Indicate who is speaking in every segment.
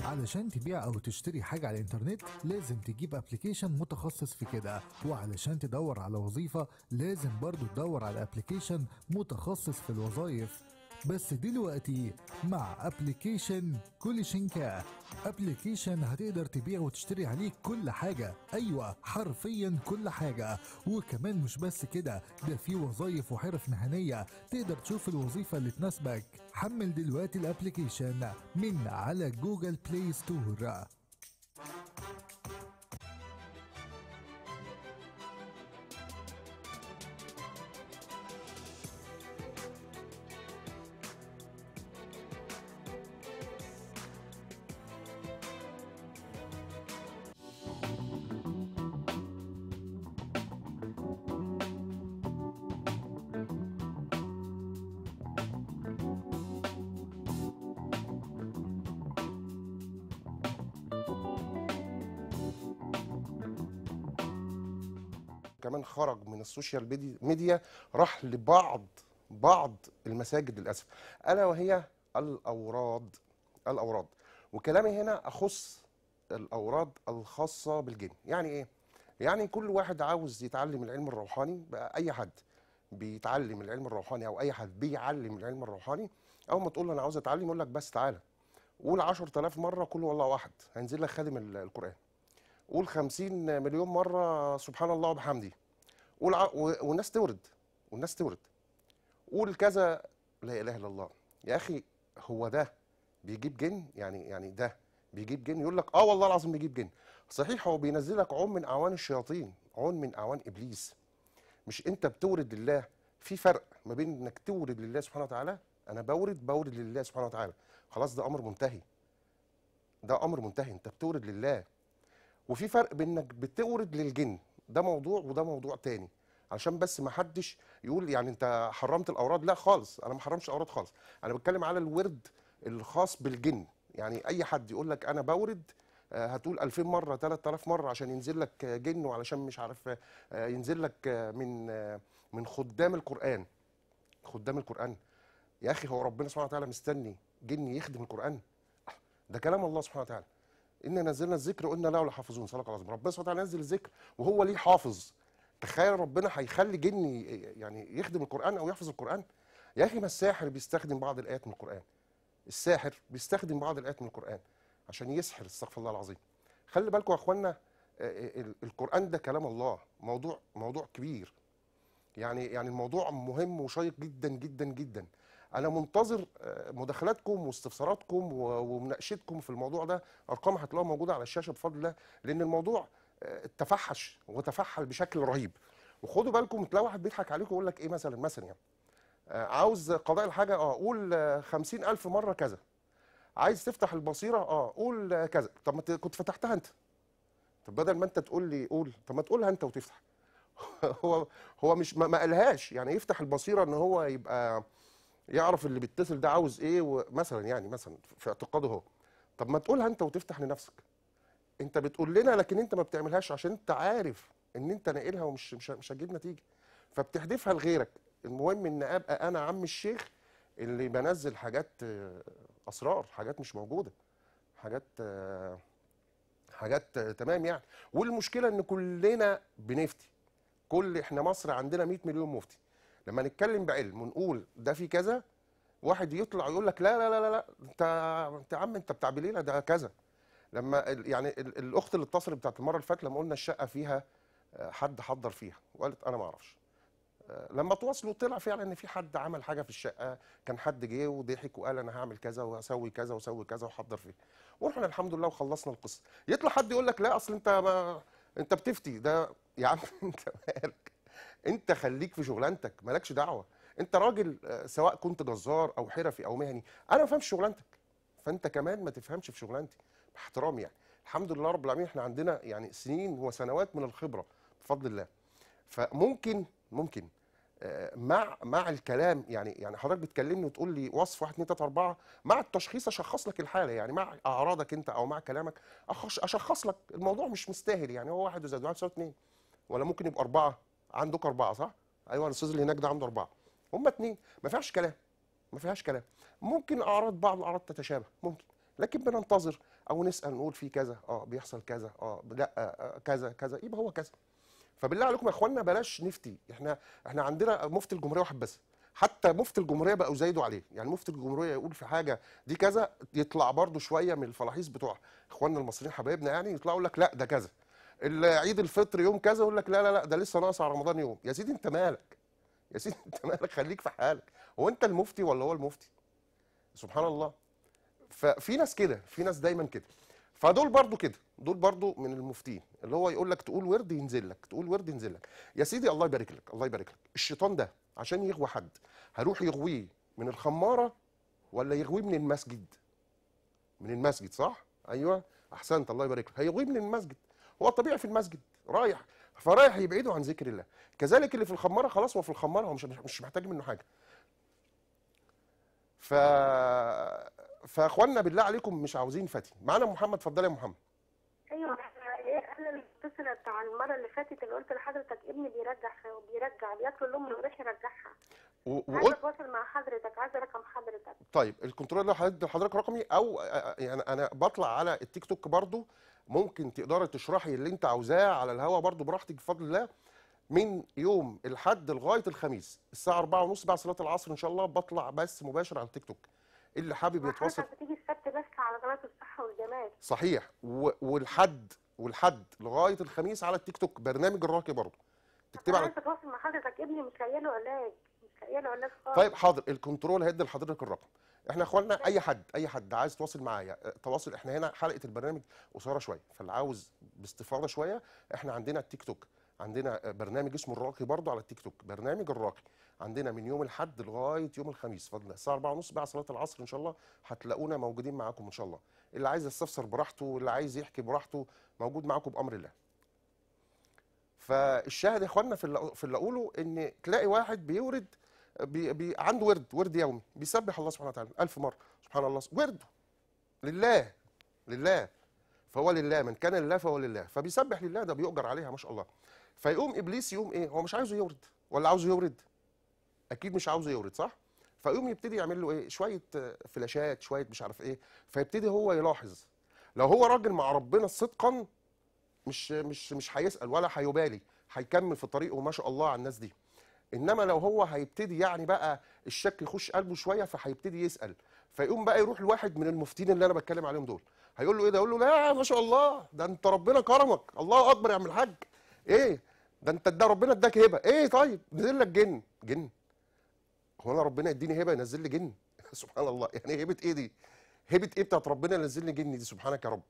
Speaker 1: علشان تبيع او تشتري حاجة على الانترنت لازم تجيب ابلكيشن متخصص في كده وعلشان تدور على وظيفة لازم برضو تدور على ابلكيشن متخصص في الوظائف بس دلوقتي مع ابلكيشن كل شنكة ابلكيشن هتقدر تبيع وتشتري عليه كل حاجة ايوه حرفيا كل حاجة وكمان مش بس كده ده في وظائف وحرف مهنية تقدر تشوف الوظيفة اللي تناسبك حمل دلوقتي الابلكيشن من على جوجل بلاي ستور
Speaker 2: كمان خرج من السوشيال ميدي- ميديا راح لبعض بعض المساجد للاسف الا وهي الاوراد الاوراد وكلامي هنا اخص الاوراد الخاصه بالجن يعني ايه يعني كل واحد عاوز يتعلم العلم الروحاني بقى اي حد بيتعلم العلم الروحاني او اي حد بيعلم العلم الروحاني اول ما تقول له انا عاوز اتعلم يقول لك بس تعالى قول 10000 مره كل والله واحد هينزل لك خادم ال- القران قول 50 مليون مره سبحان الله وبحمده قول ع... و... والناس تورد والناس تورد قول كذا لا اله الا الله يا اخي هو ده بيجيب جن يعني يعني ده بيجيب جن يقول لك اه والله العظيم بيجيب جن صحيح هو بينزلك عون من اعوان الشياطين عون من اعوان ابليس مش انت بتورد لله في فرق ما بين انك تورد لله سبحانه وتعالى انا بورد بورد لله سبحانه وتعالى خلاص ده امر منتهي ده امر منتهي انت بتورد لله وفي فرق بين انك بتورد للجن ده موضوع وده موضوع تاني عشان بس ما حدش يقول يعني انت حرمت الاوراد لا خالص انا ما حرمش اوراد خالص انا بتكلم على الورد الخاص بالجن يعني اي حد يقول لك انا بورد آه، هتقول 2000 مره 3000 مره عشان ينزل لك آه، جن وعلشان مش عارف آه، ينزل لك آه، من آه، من خدام القران خدام القران يا اخي هو ربنا سبحانه وتعالى مستني جن يخدم القران ده كلام الله سبحانه وتعالى إنا نزلنا الذكر وإنا له لحافظون صدق الله العظيم ربنا سبحانه وتعالى نزل الذكر وهو ليه حافظ تخيل ربنا هيخلي جن ي- يعني يخدم القرآن أو يحفظ القرآن يا أخي ما الساحر بيستخدم بعض الآيات من القرآن الساحر بيستخدم بعض الآيات من القرآن عشان يسحر استغفر الله العظيم خلي بالكم يا اخوانا آه، آه، ال- القرآن ده كلام الله موضوع موضوع كبير يعني يعني الموضوع مهم وشيق جدا جدا جدا انا منتظر آه، مداخلاتكم واستفساراتكم و- ومناقشتكم في الموضوع ده ارقام هتلاقوها موجوده على الشاشه بفضل الله لان الموضوع آه، تفحش وتفحل بشكل رهيب وخدوا بالكم تلاقي واحد بيضحك عليكم ويقول لك ايه مثلا مثلا يعني آه، عاوز قضاء الحاجه اه قول آه، خمسين ألف مرة كذا عايز تفتح البصيرة اه قول آه، كذا طب ما ت- كنت فتحتها انت طب بدل ما انت تقول لي قول طب ما تقولها انت وتفتح هو هو مش ما ما قالهاش يعني يفتح البصيرة ان هو يبقى يعرف اللي بيتصل ده عاوز ايه ومثلا يعني مثلا في اعتقاده هو طب ما تقولها انت وتفتح لنفسك انت بتقول لنا لكن انت ما بتعملهاش عشان انت عارف ان انت ناقلها ومش مش مش هتجيب نتيجه فبتحدفها لغيرك المهم ان ابقى انا عم الشيخ اللي بنزل حاجات آه، اسرار حاجات مش موجوده حاجات آه، حاجات آه، تمام يعني والمشكله ان كلنا بنفتي كل احنا مصر عندنا 100 مليون مفتي لما نتكلم بعلم ونقول ده في كذا واحد يطلع يقول لك لا لا لا لا, لا انت انت يا عم انت بتاع بليله ده كذا لما ال- يعني ال- الاخت اللي اتصلت بتاعت المره اللي فاتت لما قلنا الشقه فيها آه، حد حضر فيها وقالت انا ما اعرفش آه، لما تواصلوا طلع فعلا ان في حد عمل حاجه في الشقه كان حد جه وضحك وقال انا هعمل كذا وهسوي كذا واسوي كذا وحضر فيه واحنا الحمد لله وخلصنا القصه يطلع حد يقول لك لا اصل انت ما انت بتفتي ده يا عم انت مالك انت خليك في شغلانتك مالكش دعوه انت راجل آه، سواء كنت جزار او حرفي او مهني انا ما بفهمش شغلانتك فانت كمان ما تفهمش في شغلانتي باحترامي يعني الحمد لله رب العالمين احنا عندنا يعني سنين وسنوات من الخبره بفضل الله فممكن ممكن آه، مع مع الكلام يعني يعني حضرتك بتكلمني وتقول لي وصف 1 2 3 4 مع التشخيص اشخص لك الحاله يعني مع اعراضك انت او مع كلامك أخش اشخص لك الموضوع مش مستاهل يعني هو واحد زائد واحد يساوي اتنين ولا ممكن يبقى اربعه عندك اربعه صح؟ ايوه الاستاذ اللي هناك ده عنده اربعه هم اتنين ما فيهاش كلام ما فيهاش كلام ممكن اعراض بعض الاعراض تتشابه ممكن لكن بننتظر او نسال نقول في كذا اه بيحصل كذا اه لا آه كذا كذا يبقى هو كذا فبالله عليكم يا اخوانا بلاش نفتي احنا احنا عندنا مفتي الجمهوريه واحد بس حتى مفتي الجمهوريه بقوا زايدوا عليه يعني مفتي الجمهوريه يقول في حاجه دي كذا يطلع برضو شويه من الفلاحيص بتوع اخواننا المصريين حبايبنا يعني يطلعوا يقول لك لا ده كذا عيد الفطر يوم كذا يقول لك لا لا لا ده لسه ناقص على رمضان يوم يا سيدي انت مالك يا سيدي انت مالك خليك في حالك هو انت المفتي ولا هو المفتي سبحان الله ففي ناس كده في ناس دايما كده فدول برضو كده دول برضو من المفتين اللي هو يقول لك تقول ورد ينزل لك تقول ورد ينزل لك يا سيدي الله يبارك لك الله يبارك لك الشيطان ده عشان يغوي حد هروح يغويه من الخماره ولا يغويه من المسجد من المسجد صح ايوه احسنت الله يبارك لك هيغويه من المسجد هو طبيعي في المسجد رايح فرايح يبعده عن ذكر الله كذلك اللي في الخماره خلاص هو في الخماره هو مش مش محتاج منه حاجه ف فاخواننا بالله عليكم مش عاوزين فتي معانا محمد اتفضل يا محمد
Speaker 3: ايوه انا المتصله بتاع المره اللي فاتت اللي قلت لحضرتك ابني بيرجع بيرجع بياكل الام ويروح يرجعها
Speaker 2: و-
Speaker 3: عايزه
Speaker 2: وقلت
Speaker 3: اتواصل مع حضرتك عايزه رقم حضرتك
Speaker 2: طيب الكنترول ده حضرتك حضرتك رقمي او آه، يعني انا بطلع على التيك توك برضو ممكن تقدري تشرحي اللي انت عاوزاه على الهوا برضو براحتك بفضل الله من يوم الحد لغايه الخميس الساعه 4:30 بعد صلاه العصر ان شاء الله بطلع بس مباشر على التيك توك اللي حابب يتواصل
Speaker 3: حضرتك بتيجي السبت بس على قناه الصحه والجمال
Speaker 2: صحيح و- والحد والحد لغايه الخميس على التيك توك برنامج الراقي برضه تكتب
Speaker 3: انا
Speaker 2: على
Speaker 3: عايزه اتواصل مع حضرتك ابني مش لاقيه له علاج مش لاقيه له علاج خالص
Speaker 2: طيب حاضر الكنترول هيدي لحضرتك الرقم احنا يا اخوانا اي حد اي حد عايز يتواصل معايا اه، تواصل احنا هنا حلقه البرنامج قصيره شويه فاللي عاوز باستفاضه شويه احنا عندنا التيك توك عندنا اه، برنامج اسمه الراقي برضه على التيك توك برنامج الراقي عندنا من يوم الاحد لغايه يوم الخميس فضل الله الساعه 4:30 بعد صلاه العصر ان شاء الله هتلاقونا موجودين معاكم ان شاء الله اللي عايز يستفسر براحته واللي عايز يحكي براحته موجود معاكم بامر الله فالشاهد يا اخوانا في اللي في اللي اقوله ان تلاقي واحد بيورد بي بي عنده ورد ورد يومي بيسبح الله سبحانه وتعالى ألف مرة سبحان الله ورده لله لله فهو لله من كان لله فهو لله فبيسبح لله ده بيؤجر عليها ما شاء الله فيقوم ابليس يقوم ايه هو مش عايزه يورد ولا عاوزه يورد اكيد مش عاوزه يورد صح فيقوم يبتدي يعمل له ايه شويه آه، فلاشات شويه مش عارف ايه فيبتدي هو يلاحظ لو هو راجل مع ربنا صدقا مش مش مش هيسال ولا هيبالي هيكمل في طريقه ما شاء الله على الناس دي انما لو هو هيبتدي يعني بقى الشك يخش قلبه شويه فهيبتدي يسال فيقوم بقى يروح لواحد من المفتين اللي انا بتكلم عليهم دول هيقول له ايه ده يقول له لا ما شاء الله ده انت ربنا كرمك الله اكبر يا عم الحاج ايه ده انت ده ربنا اداك هبه ايه طيب نزل لك جن جن هو انا ربنا يديني هبه ينزل لي جن سبحان الله يعني هبه ايه دي هبه ايه بتاعت ربنا ينزل لي جن دي سبحانك يا رب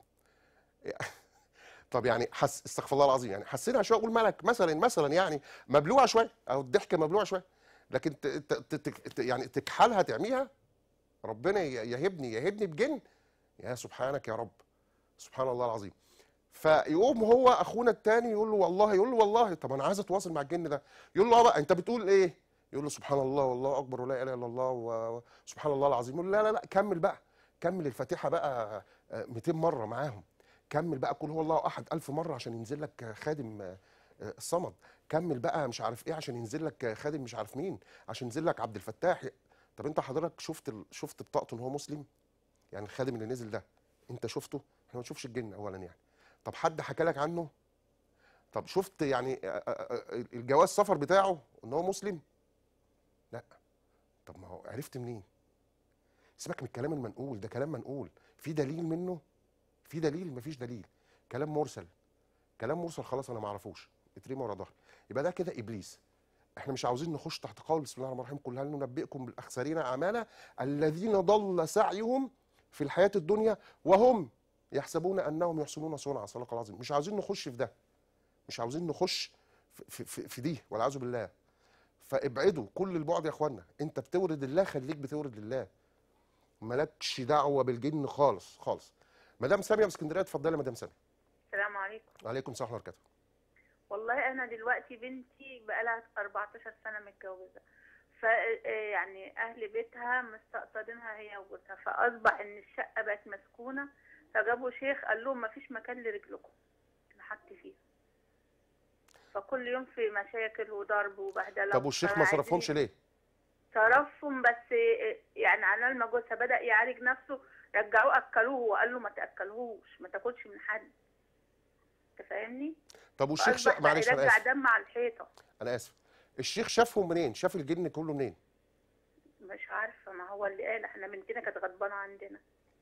Speaker 2: طب يعني حس استغفر الله العظيم يعني حسينا شويه اقول ملك مثلا مثلا يعني مبلوعه شويه او الضحكه مبلوعه شويه لكن ت... ت... ت... ت... يعني تكحلها تعميها ربنا ي- يهبني يهبني بجن يا سبحانك يا رب سبحان الله العظيم فيقوم هو اخونا التاني يقول له والله يقول له والله طب انا عايز اتواصل مع الجن ده يقول له اه بقى انت بتقول ايه يقول له سبحان الله والله اكبر ولا اله الا الله و- وسبحان الله العظيم يقول له لا لا لا كمل بقى كمل الفاتحه بقى آه، 200 مره معاهم كمل بقى قول هو الله احد ألف مره عشان ينزل لك خادم آه، آه، الصمد كمل بقى مش عارف ايه عشان ينزل لك خادم مش عارف مين عشان ينزل لك عبد الفتاح طب انت حضرتك شفت ال... شفت بطاقته ان هو مسلم يعني الخادم اللي نزل ده انت شفته احنا ما نشوفش الجن اولا يعني طب حد حكى لك عنه طب شفت يعني آه، آه، آه، الجواز سفر بتاعه ان هو مسلم لا طب ما هو عرفت منين سيبك من الكلام المنقول ده كلام منقول في دليل منه في دليل مفيش دليل كلام مرسل كلام مرسل خلاص انا ما اعرفوش اترمي ورا ظهري يبقى ده كده ابليس احنا مش عاوزين نخش تحت قول بسم الله الرحمن الرحيم قل هل ننبئكم بالاخسرين اعمالا الذين ضل سعيهم في الحياه الدنيا وهم يحسبون انهم يحسنون صنعا صدق الله العظيم مش عاوزين نخش في ده مش عاوزين نخش في, في, في, في دي والعياذ بالله فابعدوا كل البعد يا اخوانا انت بتورد الله خليك بتورد لله مالكش دعوه بالجن خالص خالص مدام ساميه من اسكندريه اتفضلي يا مدام ساميه
Speaker 4: السلام عليكم
Speaker 2: عليكم السلام ورحمه الله وبركاته
Speaker 4: والله انا دلوقتي بنتي بقالها 14 سنه متجوزه ف يعني اهل بيتها مستقصدينها هي وجوزها فاصبح ان الشقه بقت مسكونه فجابوا شيخ قال لهم مفيش مكان لرجلكم نحط فيه فكل يوم في مشاكل وضرب وبهدله
Speaker 2: طب والشيخ ما
Speaker 4: فعايزين-
Speaker 2: صرفهمش ليه
Speaker 4: صرفهم بس يعني على ما جوزها بدا يعالج نفسه رجعوه اكلوه وقال له ما تاكلهوش ما تاكلش من حد انت فاهمني
Speaker 2: طب والشيخ شا...
Speaker 4: اصبح بقى
Speaker 2: معلش انا
Speaker 4: يرجع
Speaker 2: اسف
Speaker 4: دم على الحيطه
Speaker 2: انا اسف الشيخ شافهم منين شاف الجن كله منين
Speaker 4: مش عارفه ما هو اللي قال احنا بنتنا كانت غضبانه عندنا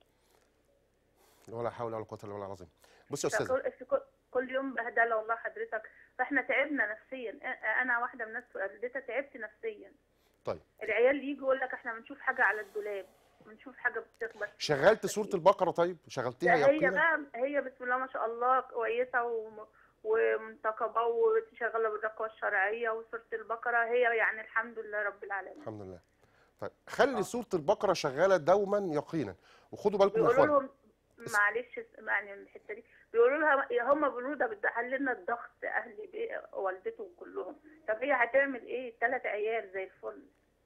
Speaker 2: ولا حول ولا قوه الا بالله العظيم بص يا استاذ
Speaker 4: فكل في كل- كل يوم بهدله والله حضرتك فاحنا تعبنا نفسيا أ- انا واحده من الناس والدتها تعبت نفسيا
Speaker 2: طيب
Speaker 4: العيال يجوا يقول لك احنا بنشوف حاجه على الدولاب بنشوف حاجه بتخبط
Speaker 2: شغلت سوره البقره طيب شغلتيها
Speaker 4: لا هي
Speaker 2: يقينا
Speaker 4: بقى هي بسم الله ما شاء الله كويسه وم- ومنتقبه وشغاله بالرقوه الشرعيه وسوره البقره هي يعني الحمد لله رب العالمين
Speaker 2: الحمد لله طيب خلي سوره البقره شغاله دوما يقينا وخدوا بالكم يا
Speaker 4: بيقولوا
Speaker 2: اخوان
Speaker 4: لهم معلش يعني الحته دي بيقولوا لها هم بيقولوا ده بتحل لنا الضغط اهل بي- والدته كلهم طب هي هتعمل ايه ثلاث عيال زي الفل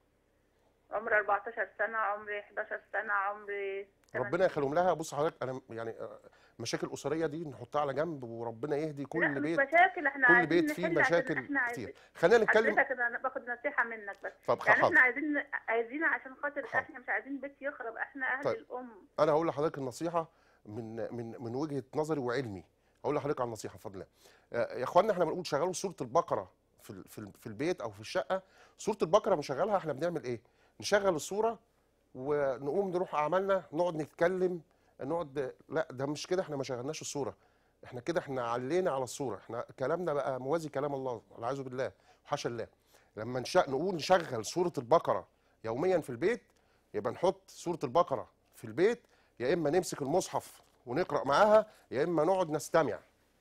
Speaker 4: عمر 14 سنه عمر 11 سنه عمر
Speaker 2: ربنا يخليهم لها بص حضرتك انا يعني آه، مشاكل اسريه دي نحطها على جنب وربنا يهدي
Speaker 4: لا
Speaker 2: كل
Speaker 4: مش
Speaker 2: بيت
Speaker 4: مشاكل احنا
Speaker 2: كل
Speaker 4: عايزين
Speaker 2: بيت فيه
Speaker 4: نحل عشان
Speaker 2: مشاكل
Speaker 4: احنا عايزين
Speaker 2: كتير خلينا نتكلم
Speaker 4: حضرتك انا باخد نصيحه منك بس
Speaker 2: طب
Speaker 4: يعني
Speaker 2: حاضر
Speaker 4: احنا عايزين عايزين عشان خاطر
Speaker 2: حاضر.
Speaker 4: احنا مش عايزين بيت يخرب احنا اهل
Speaker 2: طيب.
Speaker 4: الام
Speaker 2: انا هقول لحضرتك النصيحه من من من وجهه نظري وعلمي هقول لحضرتك على النصيحه بفضل الله آه، يا اخوانا احنا بنقول شغلوا سوره البقره في ال- في ال- في البيت او في الشقه سوره البقره بنشغلها احنا بنعمل ايه نشغل الصوره ونقوم نروح اعمالنا نقعد نتكلم نقعد لا ده مش كده احنا ما شغلناش الصوره احنا كده احنا علينا على الصوره احنا كلامنا بقى موازي كلام الله والعياذ بالله وحاشا الله لما نش... نقول نشغل سوره البقره يوميا في البيت يبقى نحط سوره البقره في البيت يا اما نمسك المصحف ونقرا معاها يا اما نقعد نستمع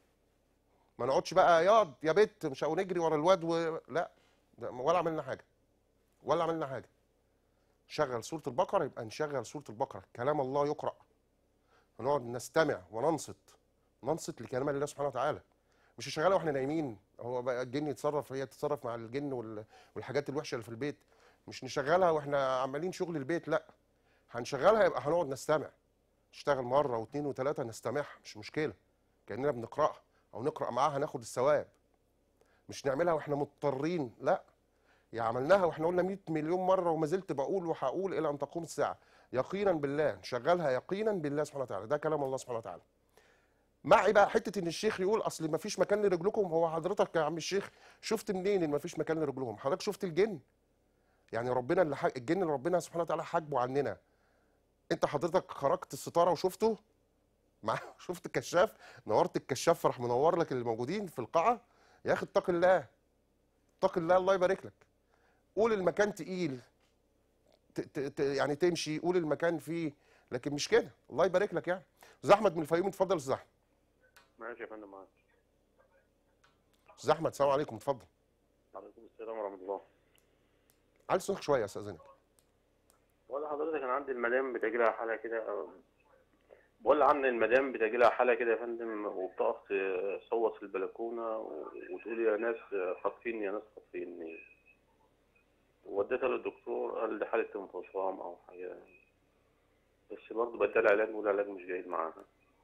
Speaker 2: ما نقعدش بقى ياض يا بت مش ونجري ورا الواد و... لا ده ولا عملنا حاجه ولا عملنا حاجه شغل سوره البقره يبقى نشغل سوره البقره كلام الله يقرا ونقعد نستمع وننصت ننصت لكلام الله سبحانه وتعالى مش نشغلها واحنا نايمين هو بقى الجن يتصرف هي تتصرف مع الجن وال... والحاجات الوحشه اللي في البيت مش نشغلها واحنا عمالين شغل البيت لا هنشغلها يبقى هنقعد نستمع نشتغل مره واثنين وثلاثه نستمعها مش مشكله كاننا بنقراها او نقرا معاها ناخد الثواب مش نعملها واحنا مضطرين لا يا عملناها واحنا قلنا 100 مليون مره وما زلت بقول وهقول الى ان تقوم الساعه يقينا بالله نشغلها يقينا بالله سبحانه وتعالى ده كلام الله سبحانه وتعالى معي بقى حته ان الشيخ يقول اصل ما فيش مكان لرجلكم هو حضرتك يا عم الشيخ شفت منين ان ما فيش مكان لرجلهم حضرتك شفت الجن يعني ربنا اللي حق الجن اللي ربنا سبحانه وتعالى حاجبه عننا انت حضرتك خرجت الستاره وشفته مع شفت الكشاف نورت الكشاف راح منور لك اللي موجودين في القاعه يا اخي اتق الله اتق الله الله يبارك لك قول المكان تقيل ت ت ت يعني تمشي قول المكان فيه لكن مش كده الله يبارك لك يعني استاذ احمد من الفيوم اتفضل يا استاذ احمد
Speaker 5: ماشي يا فندم معاك
Speaker 2: استاذ احمد السلام عليكم اتفضل
Speaker 5: عليكم السلام ورحمة الله
Speaker 2: علي صوتك شويه استاذنك
Speaker 5: بقول لحضرتك أنا عندي المدام بتجي لها حالة كده بقول عن المدام بتجي لها حالة كده يا فندم وبتقف تصوت في البلكونة و- وتقول يا ناس خاطفين يا ناس خاطفين وديتها للدكتور قال دي حالة انفصام أو حاجة بس برضه بدل علاج والعلاج مش جيد معاها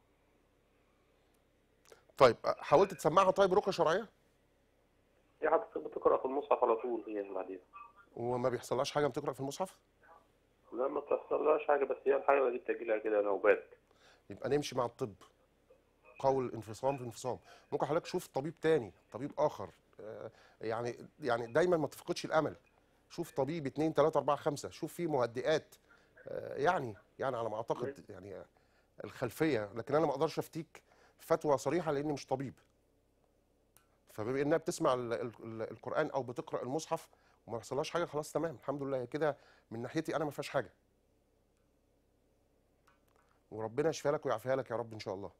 Speaker 2: طيب حاولت تسمعها طيب رقيه شرعيه
Speaker 5: هي حضرتك بتقرأ في المصحف على طول هي بعدين
Speaker 2: وما بيحصلهاش حاجه بتقرا في المصحف
Speaker 5: لا ما بتحصلهاش حاجة بس هي الحاجة دي بتجي لها كده نوبات
Speaker 2: يبقى نمشي مع الطب قول انفصام في انفصام ممكن حضرتك شوف طبيب تاني طبيب اخر آه، يعني يعني دايما ما تفقدش الامل شوف طبيب اتنين تلاته اربعه خمسه شوف فيه مهدئات آه، يعني يعني على ما اعتقد يعني آه، الخلفيه لكن انا ما اقدرش افتيك فتوى صريحه لاني مش طبيب فبما انها بتسمع ال- ال- ال- القران او بتقرا المصحف وما يحصلهاش حاجه خلاص تمام الحمد لله هي كده من ناحيتي انا ما فيهاش حاجه وربنا يشفيها لك ويعافيها لك يا رب ان شاء الله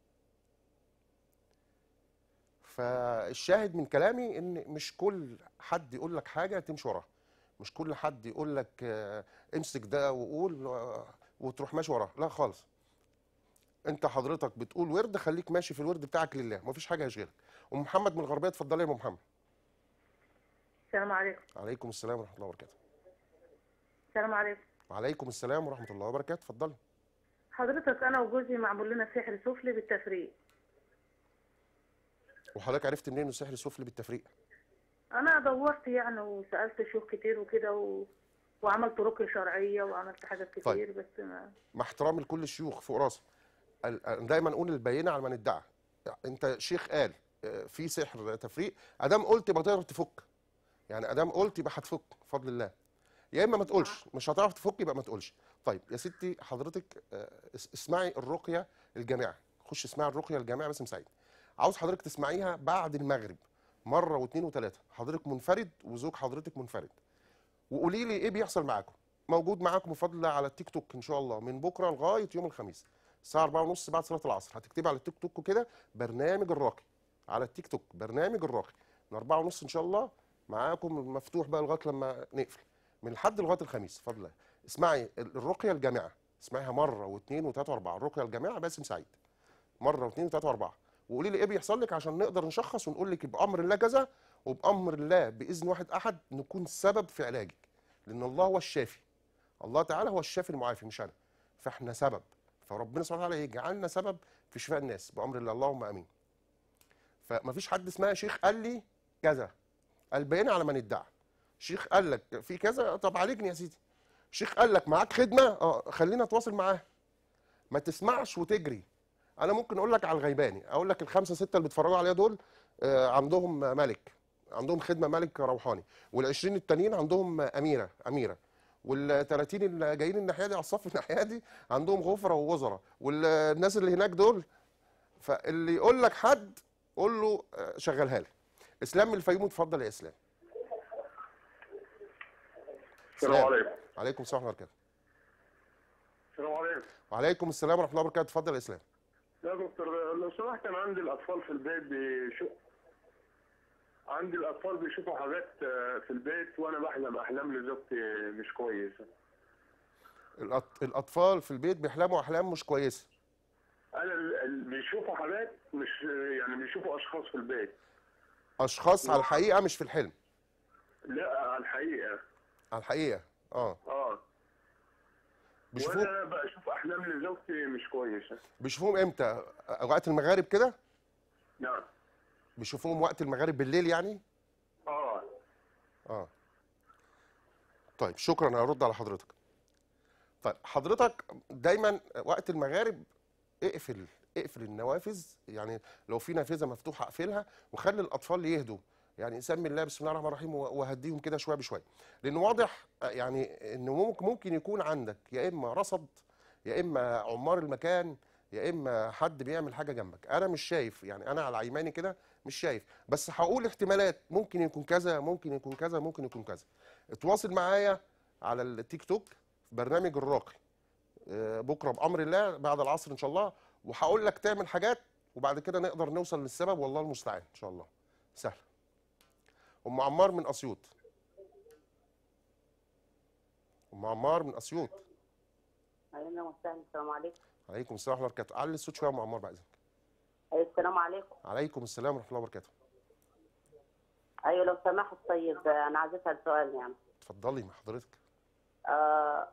Speaker 2: فالشاهد من كلامي ان مش كل حد يقول لك حاجه تمشي وراها مش كل حد يقول لك آه، امسك ده وقول آه، وتروح ماشي وراه لا خالص انت حضرتك بتقول ورد خليك ماشي في الورد بتاعك لله مفيش حاجه هيشغلك ام محمد من الغربيه اتفضلي يا ام محمد
Speaker 4: السلام عليكم
Speaker 2: عليكم السلام ورحمه الله وبركاته
Speaker 4: السلام عليكم
Speaker 2: وعليكم السلام ورحمه الله وبركاته اتفضلي
Speaker 4: حضرتك انا وجوزي معمول لنا سحر سفلي بالتفريق
Speaker 2: وحضرتك عرفت منين انه السحر السفلي بالتفريق
Speaker 4: انا دورت يعني وسالت شيوخ كتير وكده و... وعملت رقية شرعية وعملت حاجات
Speaker 2: طيب.
Speaker 4: كتير بس ما
Speaker 2: مع احترامي لكل الشيوخ فوق راسي ال- دايما نقول البينه على من ادعى انت شيخ قال آه، في سحر تفريق ادام قلت يبقى تقدر تفك يعني ادام قلت يبقى هتفك بفضل الله يا اما ما تقولش مش هتعرف تفك يبقى ما تقولش طيب يا ستي حضرتك آه، اس- اسمعي الرقيه الجامعه خش اسمعي الرقيه الجامعه باسم سعيد عاوز حضرتك تسمعيها بعد المغرب مره واثنين وثلاثه حضرتك منفرد وزوج حضرتك منفرد وقولي لي ايه بيحصل معاكم موجود معاكم بفضل الله على التيك توك ان شاء الله من بكره لغايه يوم الخميس الساعه 4:30 بعد صلاه العصر هتكتبي على التيك توك كده برنامج الراقي على التيك توك برنامج الراقي من 4:30 ان شاء الله معاكم مفتوح بقى لغايه لما نقفل من الحد لغايه الخميس بفضل الله اسمعي ال- الرقيه الجامعه اسمعيها مره واثنين وثلاثه واربعه الرقيه الجامعه باسم سعيد مره واثنين وثلاثه واربعه وقولي لي ايه بيحصل لك عشان نقدر نشخص ونقول لك بامر الله كذا وبامر الله باذن واحد احد نكون سبب في علاجك لان الله هو الشافي الله تعالى هو الشافي المعافي مش انا فاحنا سبب فربنا سبحانه وتعالى يجعلنا سبب في شفاء الناس بامر الله اللهم امين فمفيش حد اسمها شيخ قال لي كذا البيان على من ادعى شيخ قال لك في كذا طب عالجني يا سيدي شيخ قال لك معاك خدمه اه خلينا نتواصل معاه ما تسمعش وتجري انا ممكن اقول لك على الغيباني اقول لك الخمسه سته اللي بيتفرجوا عليا دول آه، عندهم ملك عندهم خدمه ملك روحاني وال20 التانيين عندهم اميره اميره وال30 اللي جايين الناحيه دي على الصف الناحيه دي عندهم غفره ووزراء والناس اللي هناك دول فاللي يقول لك حد قول له آه، شغلها لي اسلام من الفيوم اتفضل يا اسلام
Speaker 6: السلام عليكم
Speaker 2: عليكم السلام ورحمه الله وبركاته
Speaker 6: السلام عليكم
Speaker 2: وعليكم السلام ورحمه الله وبركاته اتفضل يا اسلام
Speaker 6: يا دكتور لو سمحت انا عندي الاطفال في البيت بيشوف عندي الاطفال بيشوفوا حاجات آه، في البيت وانا بحلم احلام لزوجتي مش كويسه
Speaker 2: الأط- الاطفال في البيت بيحلموا احلام مش كويسه
Speaker 6: انا ال- ال- بيشوفوا حاجات مش يعني بيشوفوا اشخاص في البيت
Speaker 2: اشخاص على الحقيقه مش في الحلم
Speaker 6: لا على الحقيقه
Speaker 2: على الحقيقه اه
Speaker 6: اه
Speaker 2: بيشوفوه
Speaker 6: وانا بشوف احلام لزوجتي مش كويسه
Speaker 2: بيشوفوهم امتى وقت المغارب كده
Speaker 6: نعم
Speaker 2: بيشوفوهم وقت المغارب بالليل يعني
Speaker 6: اه
Speaker 2: اه طيب شكرا هرد على حضرتك طيب حضرتك دايما وقت المغارب اقفل اقفل النوافذ يعني لو في نافذه مفتوحه اقفلها وخلي الاطفال يهدوا يعني سمي الله بسم الله الرحمن الرحيم وهديهم كده شويه بشويه لان واضح آه، يعني ان ممكن ممكن يكون عندك يا اما رصد يا اما عمار المكان يا اما حد بيعمل حاجه جنبك انا مش شايف يعني انا على ايماني كده مش شايف بس هقول احتمالات ممكن يكون كذا ممكن يكون كذا ممكن يكون كذا اتواصل معايا على التيك توك في برنامج الراقي آه، بكره بامر الله بعد العصر ان شاء الله وهقول لك تعمل حاجات وبعد كده نقدر نوصل للسبب والله المستعان ان شاء الله سهل ام عمار من اسيوط ام عمار من اسيوط
Speaker 7: اهلا وسهلا السلام عليكم
Speaker 2: عليكم السلام ورحمه الله وبركاته علي الصوت شويه يا ام عمار بعد اذنك
Speaker 7: أيوة السلام عليكم
Speaker 2: عليكم السلام ورحمه الله وبركاته
Speaker 7: ايوه لو سمحت طيب انا عايزه اسال سؤال يعني
Speaker 2: اتفضلي مع حضرتك
Speaker 7: آه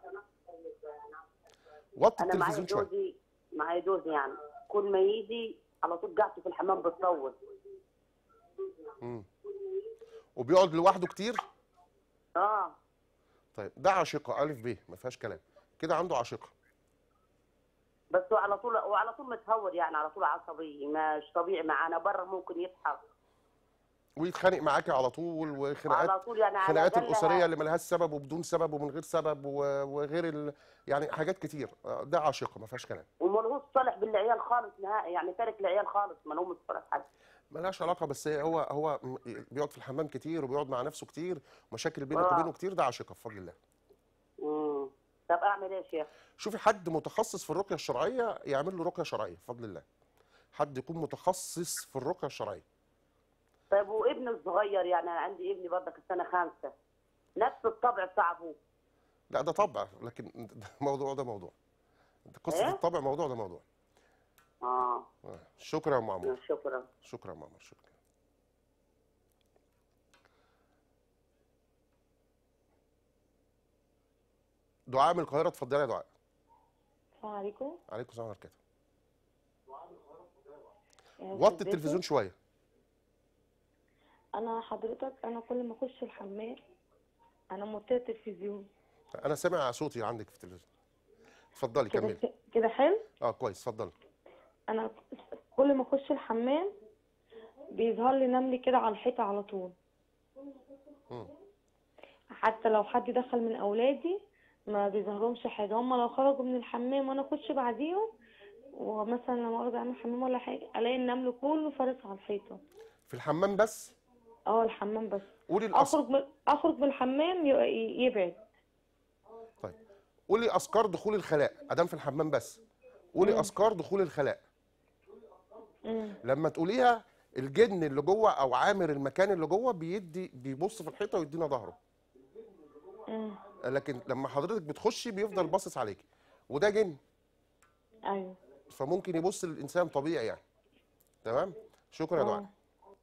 Speaker 2: وطي
Speaker 7: انا معايا
Speaker 2: التلفزيون شويه
Speaker 7: جوزي معايا جوزي يعني كل ما يجي على طول قاعده في الحمام بتطول
Speaker 2: مم. وبيقعد لوحده كتير
Speaker 7: اه
Speaker 2: طيب ده عاشقه الف ب ما فيهاش كلام كده عنده عاشقه
Speaker 7: بس هو على طول وعلى طول متهور يعني على طول عصبي مش طبيعي معانا بره ممكن يضحك
Speaker 2: ويتخانق معاكي على طول وخناقات
Speaker 7: على طول يعني على
Speaker 2: خناقات
Speaker 7: الأقل
Speaker 2: الاسريه اللي ملهاش سبب وبدون سبب ومن غير سبب و- وغير ال... يعني حاجات كتير آه، ده عاشقه ما فيهاش كلام
Speaker 7: وملهوش صالح بالعيال خالص نهائي يعني تارك العيال خالص ما هو صالح حد
Speaker 2: ملهاش علاقه بس هو هو م- بيقعد في الحمام كتير وبيقعد مع نفسه كتير ومشاكل بينك
Speaker 7: آه.
Speaker 2: وبينه كتير ده عاشقه بفضل الله
Speaker 7: امم طب اعمل ايه يا شيخ؟
Speaker 2: شوفي حد متخصص في الرقيه الشرعيه يعمل له رقيه شرعيه بفضل الله حد يكون متخصص في الرقيه الشرعيه
Speaker 7: طيب وابني الصغير يعني انا عندي ابني برضك السنه خامسه نفس الطبع بتاع ابوه
Speaker 2: لا ده طبع لكن ده موضوع ده موضوع ده قصه
Speaker 7: إيه؟
Speaker 2: الطبع موضوع ده موضوع
Speaker 7: اه
Speaker 2: آه. شكرا يا ام عمر
Speaker 7: شكرا
Speaker 2: شكرا يا ام عمر شكرا دعاء من القاهره اتفضلي يا دعاء
Speaker 8: السلام عليكم
Speaker 2: عليكم السلام ورحمه الله
Speaker 8: يا
Speaker 2: وطي
Speaker 8: أستاذ
Speaker 2: التلفزيون
Speaker 8: باسم.
Speaker 2: شويه
Speaker 8: انا حضرتك انا كل ما اخش الحمام انا موطيه التلفزيون
Speaker 2: انا سامع صوتي عندك في التلفزيون اتفضلي
Speaker 8: كده
Speaker 2: كملي
Speaker 8: كده حلو
Speaker 2: اه كويس اتفضلي
Speaker 8: انا كل ما اخش الحمام بيظهر لي نمل كده على الحيطه على طول
Speaker 2: مم.
Speaker 8: حتى لو حد دخل من اولادي ما بيظهرهمش حاجه هم لو خرجوا من الحمام وانا اخش بعديهم ومثلا لما ارجع من الحمام ولا حاجه الاقي النمل كله فارس على الحيطه
Speaker 2: في الحمام بس
Speaker 8: اه الحمام بس
Speaker 2: قولي الأس...
Speaker 8: اخرج من اخرج من الحمام ي- ي- يبعد
Speaker 2: طيب قولي اذكار دخول الخلاء ادام في الحمام بس قولي
Speaker 8: مم.
Speaker 2: اذكار دخول الخلاء
Speaker 8: مم.
Speaker 2: لما تقوليها الجن اللي جوه او عامر المكان اللي جوه بيدي بيبص في الحيطه ويدينا ظهره
Speaker 8: مم.
Speaker 2: لكن لما حضرتك بتخشي بيفضل باصص عليكي وده جن
Speaker 8: ايوه
Speaker 2: فممكن يبص للانسان طبيعي يعني تمام شكرا يا دعاء
Speaker 8: اه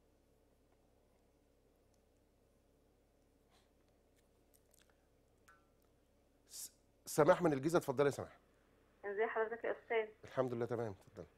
Speaker 2: س- سماح من الجيزه اتفضلي يا سماح
Speaker 3: ازي حضرتك يا استاذ
Speaker 2: الحمد لله تمام اتفضلي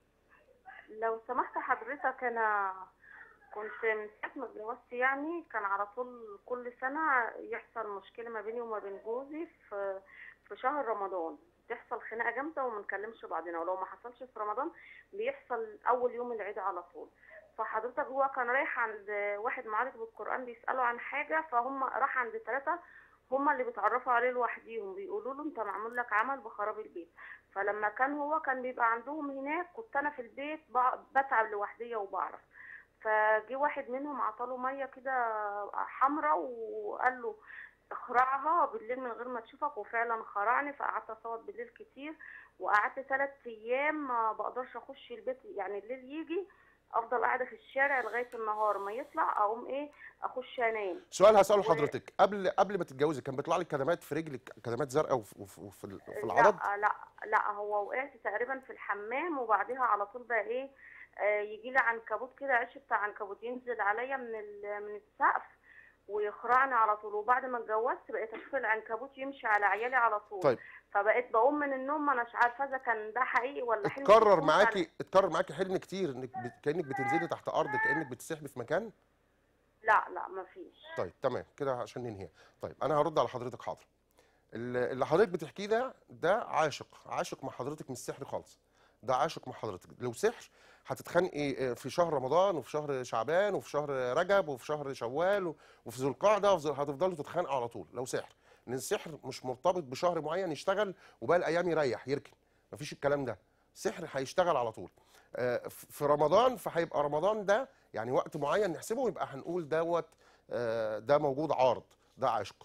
Speaker 3: لو سمحت حضرتك انا كنت من ساعه ما اتجوزت يعني كان على طول كل سنه يحصل مشكله ما بيني وما بين جوزي في في شهر رمضان تحصل خناقه جامده وما نكلمش بعضنا ولو ما حصلش في رمضان بيحصل اول يوم العيد على طول فحضرتك هو كان رايح عند واحد معالج بالقران بيساله عن حاجه فهم راح عند ثلاثه هما اللي بيتعرفوا عليه لوحديهم بيقولوا له انت معمول لك عمل بخراب البيت فلما كان هو كان بيبقى عندهم هناك كنت انا في البيت بع- بتعب لوحدية وبعرف فجي واحد منهم عطاله ميه كده حمراء وقال له اخرعها بالليل من غير ما تشوفك وفعلا خرعني فقعدت اصوت بالليل كتير وقعدت ثلاث ايام ما بقدرش اخش البيت يعني الليل يجي افضل قاعده في الشارع لغايه النهار ما يطلع اقوم ايه اخش انام
Speaker 2: سؤال هساله
Speaker 3: و-
Speaker 2: لحضرتك قبل قبل ما تتجوزي كان بيطلع لك كدمات في رجلك كدمات زرقاء وفي, وفي, وفي, ال- في العضد
Speaker 3: لا لا لا هو وقعت تقريبا في الحمام وبعدها على طول بقى ايه آه يجي لي عنكبوت كده عش بتاع عنكبوت ينزل عليا من ال- من السقف ويخرعني على طول وبعد ما اتجوزت بقيت اشوف العنكبوت يمشي على عيالي على طول
Speaker 2: طيب.
Speaker 3: فبقيت بقوم من النوم ما اناش عارفه اذا كان ده حقيقي ولا حلم
Speaker 2: اتكرر
Speaker 3: بيكون
Speaker 2: معاكي اتكرر معاكي حلم كتير انك بت... كانك بتنزلي تحت ارض كانك بتسحبي في مكان
Speaker 3: لا لا ما فيش
Speaker 2: طيب تمام كده عشان ننهي طيب انا هرد على حضرتك حاضر ال- اللي حضرتك بتحكيه ده ده عاشق عاشق مع حضرتك مش سحر خالص ده عاشق مع حضرتك لو سحر هتتخانقي في شهر رمضان وفي شهر شعبان وفي شهر رجب وفي شهر شوال و- وفي ذو القعده وفي ذو- هتفضلوا تتخانقوا على طول لو سحر لان السحر مش مرتبط بشهر معين يشتغل وباقي الايام يريح يركن مفيش الكلام ده سحر هيشتغل على طول آه، ف- في رمضان فهيبقى رمضان ده يعني وقت معين نحسبه ويبقى هنقول دوت آه، ده موجود عارض ده عشق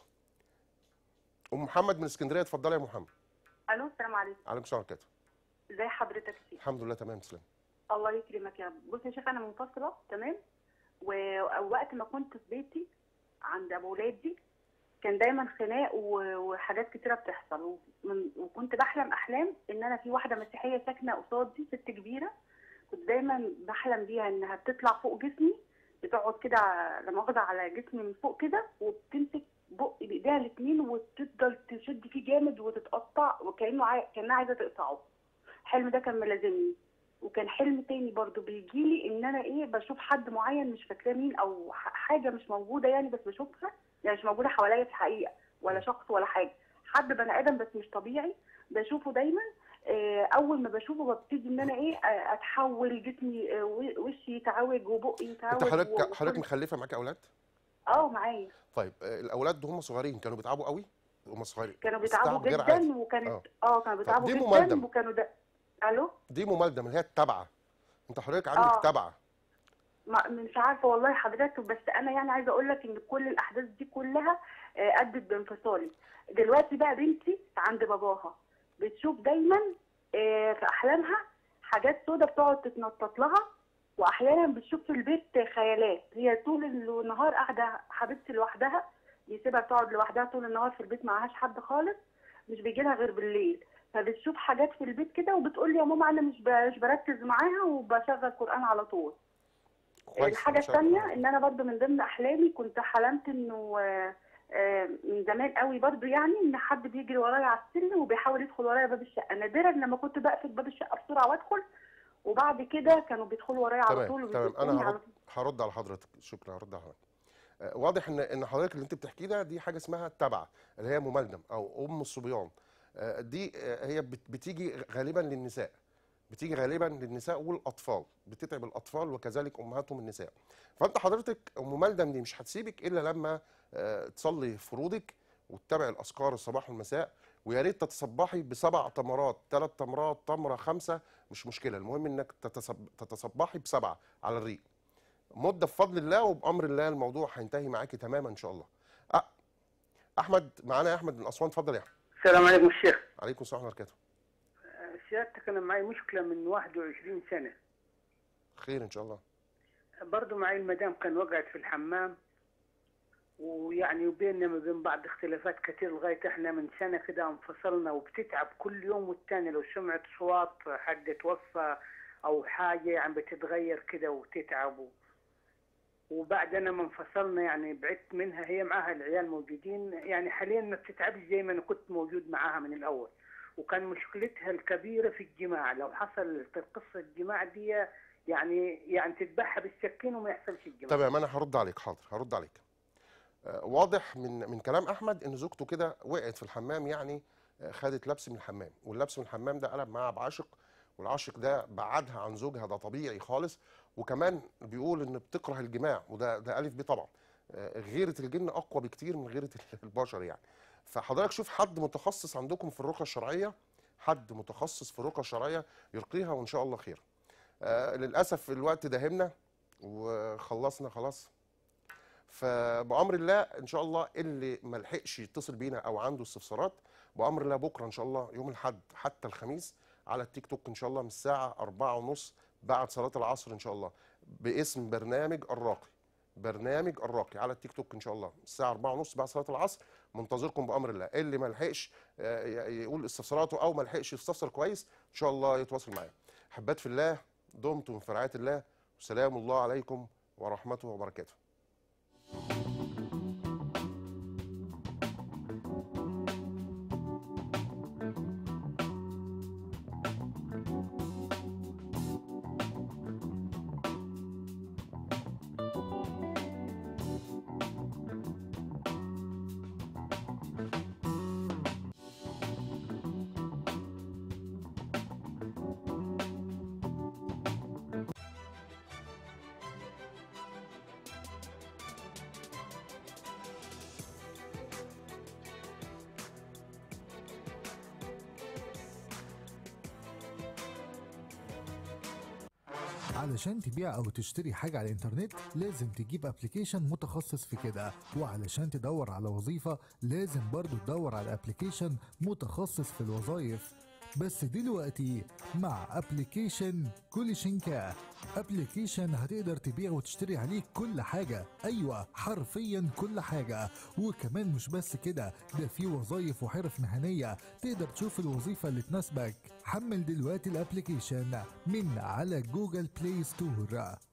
Speaker 2: ام محمد من اسكندريه اتفضلي يا ام محمد
Speaker 9: الو السلام عليكم
Speaker 2: عليكم السلام ورحمه الله
Speaker 9: ازي حضرتك يا شيخ
Speaker 2: الحمد لله تمام تسلم
Speaker 9: الله يكرمك يا رب بص يا شيخ انا منفصله تمام ووقت ما كنت في بيتي عند ابو ولادي كان دايما خناق و- وحاجات كتيره بتحصل ومن- وكنت بحلم احلام ان انا في واحده مسيحيه ساكنه قصادي ست كبيره كنت دايما بحلم بيها انها بتطلع فوق جسمي بتقعد كده ع- لما اخدها على جسمي من فوق كده وبتمسك بقي بايديها الاثنين وتفضل تشد فيه جامد وتتقطع وكانه عاي... كانها عايزه تقطعه الحلم ده كان ملازمني وكان حلم تاني برضو بيجيلي ان انا ايه بشوف حد معين مش فاكراه مين او ح- حاجه مش موجوده يعني بس بشوفها يعني مش موجوده حواليا في الحقيقه ولا شخص ولا حاجه حد بني ادم بس مش طبيعي بشوفه دايما آه، اول ما بشوفه ببتدي ان انا ايه آه، اتحول جسمي آه، و- وشي يتعوج وبقي يتعوج
Speaker 2: انت حضرتك
Speaker 9: و-
Speaker 2: حضرتك
Speaker 9: وكل-
Speaker 2: مخلفه معاكي اولاد
Speaker 9: اه معايا
Speaker 2: طيب آه، الاولاد دول هم صغيرين كانوا بيتعبوا قوي هم صغيرين
Speaker 9: كانوا
Speaker 2: استيعاب
Speaker 9: بيتعبوا
Speaker 2: غير عادي.
Speaker 9: جدا وكانت
Speaker 2: آه.
Speaker 9: اه كانوا بيتعبوا
Speaker 2: دي
Speaker 9: جدا
Speaker 2: ممالدم.
Speaker 9: وكانوا ده الو
Speaker 2: دي ممالده اللي هي التابعه انت حضرتك عندك
Speaker 9: آه.
Speaker 2: تابعه
Speaker 9: ما مش عارفه والله حضرتك بس انا يعني عايزه اقول لك ان كل الاحداث دي كلها آه، ادت بانفصالي دلوقتي بقى بنتي عند باباها بتشوف دايما آه، في احلامها حاجات سودة بتقعد تتنطط لها واحيانا بتشوف في البيت خيالات هي طول النهار قاعده حبيبتي لوحدها يسيبها تقعد لوحدها طول النهار في البيت معهاش حد خالص مش بيجي لها غير بالليل فبتشوف حاجات في البيت كده وبتقول لي يا ماما انا مش ب- مش بركز معاها وبشغل قران على طول
Speaker 2: كويس
Speaker 9: الحاجة
Speaker 2: ما شاء الله.
Speaker 9: الثانية ان انا برضو من ضمن احلامي كنت حلمت انه آه، آه، من زمان قوي برضو يعني ان حد بيجري ورايا على السلم وبيحاول يدخل ورايا باب الشقة نادرا لما كنت بقفل باب الشقة بسرعة وادخل وبعد كده كانوا بيدخلوا ورايا على طول
Speaker 2: تمام تمام
Speaker 9: وبيزقوني
Speaker 2: انا
Speaker 9: على
Speaker 2: هرد هرد على حضرتك شكرا هرد على حضرتك آه، واضح ان ان حضرتك اللي انت بتحكيه ده دي حاجه اسمها تبع اللي هي مملدم او ام الصبيان آه، دي آه، هي بت- بتيجي غالبا للنساء بتيجي غالبا للنساء والاطفال بتتعب الاطفال وكذلك امهاتهم النساء فانت حضرتك ام ملدم دي مش هتسيبك الا لما آه، تصلي فروضك وتتابع الاذكار الصباح والمساء ويا ريت تتصبحي بسبع تمرات ثلاث تمرات تمره خمسه مش مشكله المهم انك تتصب... تتصبحي بسبعه على الريق مده بفضل الله وبامر الله الموضوع هينتهي معاكي تماما ان شاء الله أ... احمد معانا يا احمد من اسوان اتفضل يا احمد
Speaker 10: السلام عليكم الشيخ
Speaker 2: عليكم السلام ورحمه الله وبركاته
Speaker 10: سيادتك انا معي مشكله من 21 سنه
Speaker 2: خير ان شاء الله
Speaker 10: برضو معي المدام كان وقعت في الحمام ويعني وبيننا ما بين بعض اختلافات كتير لغايه احنا من سنه كده انفصلنا وبتتعب كل يوم والتاني لو سمعت صوت حد توفى او حاجه يعني بتتغير كده وتتعب و... وبعد انا ما انفصلنا يعني بعدت منها هي معاها العيال موجودين يعني حاليا ما بتتعبش زي ما انا كنت موجود معاها من الاول وكان مشكلتها الكبيره في الجماع لو حصل قصه الجماع دي يعني يعني تذبحها بالسكين وما يحصلش الجماع
Speaker 2: تمام انا هرد عليك حاضر هرد عليك آه، واضح من من كلام احمد ان زوجته كده وقعت في الحمام يعني آه، خدت لبس من الحمام واللبس من الحمام ده قلب معاها بعاشق والعاشق ده بعدها عن زوجها ده طبيعي خالص وكمان بيقول ان بتكره الجماع وده ده الف بيه طبعا آه، غيره الجن اقوى بكتير من غيره البشر يعني فحضرتك شوف حد متخصص عندكم في الرقى الشرعيه حد متخصص في الرقى الشرعيه يلقيها وان شاء الله خير آه، للاسف الوقت داهمنا وخلصنا خلاص فبامر الله ان شاء الله اللي ما لحقش يتصل بينا او عنده استفسارات بامر الله بكره ان شاء الله يوم الاحد حتى الخميس على التيك توك ان شاء الله من الساعه أربعة ونص بعد صلاه العصر ان شاء الله باسم برنامج الراقي برنامج الراقي على التيك توك ان شاء الله الساعه أربعة ونص بعد صلاه العصر منتظركم بامر الله اللي ما لحقش آه، يقول استفساراته او ما لحقش يستفسر كويس ان شاء الله يتواصل معايا حبات في الله دمتم في رعايه الله وسلام الله عليكم ورحمته وبركاته
Speaker 1: علشان تبيع او تشتري حاجة على الانترنت لازم تجيب ابلكيشن متخصص في كده وعلشان تدور على وظيفة لازم برضو تدور على ابلكيشن متخصص في الوظائف بس دلوقتي مع ابلكيشن كل شنكا ابلكيشن هتقدر تبيع وتشتري عليه كل حاجة ايوه حرفيا كل حاجة وكمان مش بس كده ده في وظائف وحرف مهنية تقدر تشوف الوظيفة اللي تناسبك حمل دلوقتي الابلكيشن من على جوجل بلاي ستور